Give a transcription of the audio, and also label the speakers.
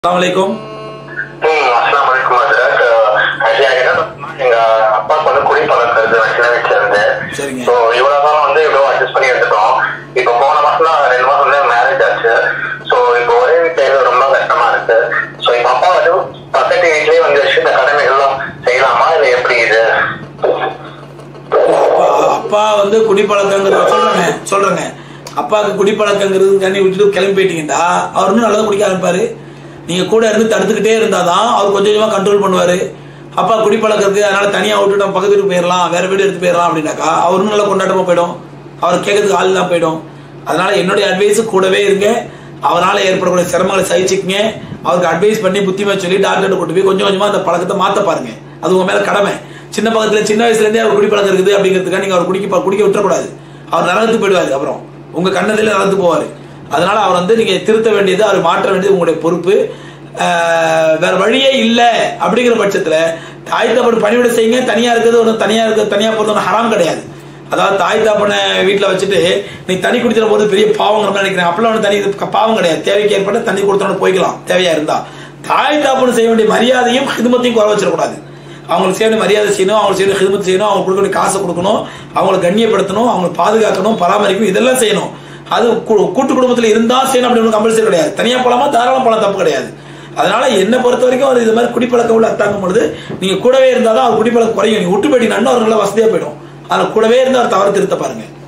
Speaker 1: அஸ்ஸலாமு
Speaker 2: ம் அஸ்லாம் வலைக்கும் ஹஜரத் ஆக்சுவலி எனக்கு என்ன தோணுதுன்னா, எங்க அப்பாவுக்கு வந்து குடிப்பழக்கம் இருக்கு நான் சின்ன வயசுல இருந்து
Speaker 1: சரிங்க.
Speaker 2: ஸோ இவ்வளவு காலம் வந்து இவ்வளவு அட்ஜஸ்ட் பண்ணி எடுத்துட்டோம் இப்போ போன மாசம் தான் ரெண்டு மாசம் வந்து மேரேஜ் ஆச்சு ஸோ இப்போ ஒரே வீட்டில் ரொம்ப கஷ்டமா இருக்கு ஸோ இப்போ அப்பா வந்து பக்கத்து வீட்லயே வந்து வச்சு இந்த கடமைகள்லாம் செய்யலாமா இல்லை எப்படி இது
Speaker 1: அப்பா- அப்பா வந்து குடிப்பழக்கங்கிறத சொல்றேங்க சொல்றேங்க அப்பாவுக்கு குடிப்பழக்கங்கிறது தண்ணி விட்டுட்டு கிளம்பி போயிட்டீங்கன்னா அவர் இன்னும் நல்லா குடிக்க ஆரம்பிப்பாரு நீங்க கூட இருந்து தடுத்துக்கிட்டே இருந்தாதான் அவர் கொஞ்சம் கொஞ்சமா கண்ட்ரோல் பண்ணுவாரு அப்பா குடிப்பழக்கம் இருக்கு அதனால தனியா விட்டுட்டு நம்ம பக்கத்து வீட்டுக்கு போயிடலாம் வேற வீடு எடுத்து போயிடலாம் அப்படின்னாக்கா அவரும் நல்லா கொண்டாட்டமா போயிடும் அவர் கேட்கறதுக்கு ஆள் தான் போயிடும் அதனால என்னுடைய அட்வைஸ் கூடவே இருங்க அவரால் ஏற்படக்கூடிய சிரமங்களை சகிச்சுக்கங்க அவருக்கு அட்வைஸ் பண்ணி புத்திமா சொல்லி டாக்டர் கொண்டு போய் கொஞ்சம் கொஞ்சமா அந்த பழக்கத்தை மாத்த பாருங்க அது உங்க மேல கடமை சின்ன பக்கத்துல சின்ன வயசுல இருந்தே அவர் குடிப்பழக்கம் இருக்குது அப்படிங்கிறதுக்காக நீங்க அவர் குடிக்க குடிக்க விட்டுறக்கூடாது அவர் நரகத்துக்கு போயிடுவாரு அப்புறம் உங்க கண்ணதில நரந்து போவாரு அதனால அவர் வந்து நீங்க திருத்த வேண்டியது அவர் மாற்ற வேண்டியது உங்களுடைய பொறுப்பு ஆஹ் வேற வழியே இல்லை அப்படிங்கிற பட்சத்துல தாய் தப்பன் பணிவிட செய்யுங்க தனியா இருக்கிறது ஒன்றும் தனியா இருக்க தனியா போறது ஒன்றும் ஹராம் கிடையாது அதாவது தாய் தாப்பனை வீட்டில் வச்சுட்டு நீ தண்ணி குடிக்கிற போது பெரிய பாவங்கிற மாதிரி நினைக்கிறேன் அப்பெல்லாம் ஒன்றும் தனி இது பாவம் கிடையாது தேவைக்கு ஏற்பட்ட தண்ணி கொடுத்தோன்னு போய்க்கலாம் தேவையா இருந்தா தாய் தாப்பனு செய்ய வேண்டிய மரியாதையும் ஹிதமத்தையும் குறை வச்சிடக்கூடாது அவங்களுக்கு செய்ய வேண்டிய மரியாதை செய்யணும் அவங்களுக்கு செய்ய வேண்டிய ஹிதமத் செய்யணும் அவங்க கொடுக்க வேண்டிய காசை கொடுக்கணும் அவங்களை கண்ணியப்படுத்தணும் அவங்களை பாதுகாக்கணும் பராமரிக்கணும் இதெல்லாம் செய்யணும் அது கூ- கூட்டு குடும்பத்தில் இருந்தா செய்யணும் அப்படின்னு கம்பல்சரி கிடையாது தனியா போலாமா தாராளம் போலாம் தப்பு கிடையாது அதனால என்ன பொறுத்த வரைக்கும் அவர் இது மாதிரி குடிப்பழக்கம் உள்ள அத்தாங்கும் பொழுது நீங்க கூடவே இருந்தாதான் அவர் குடிப்பழக்கம் குறையும் நீங்க விட்டு போயிட்டீங்கன்னா அவர் நல்லா வசதியா போயிடும் அதில் கூடவே இருந்து அவர் தவறு திருத்த பாருங்க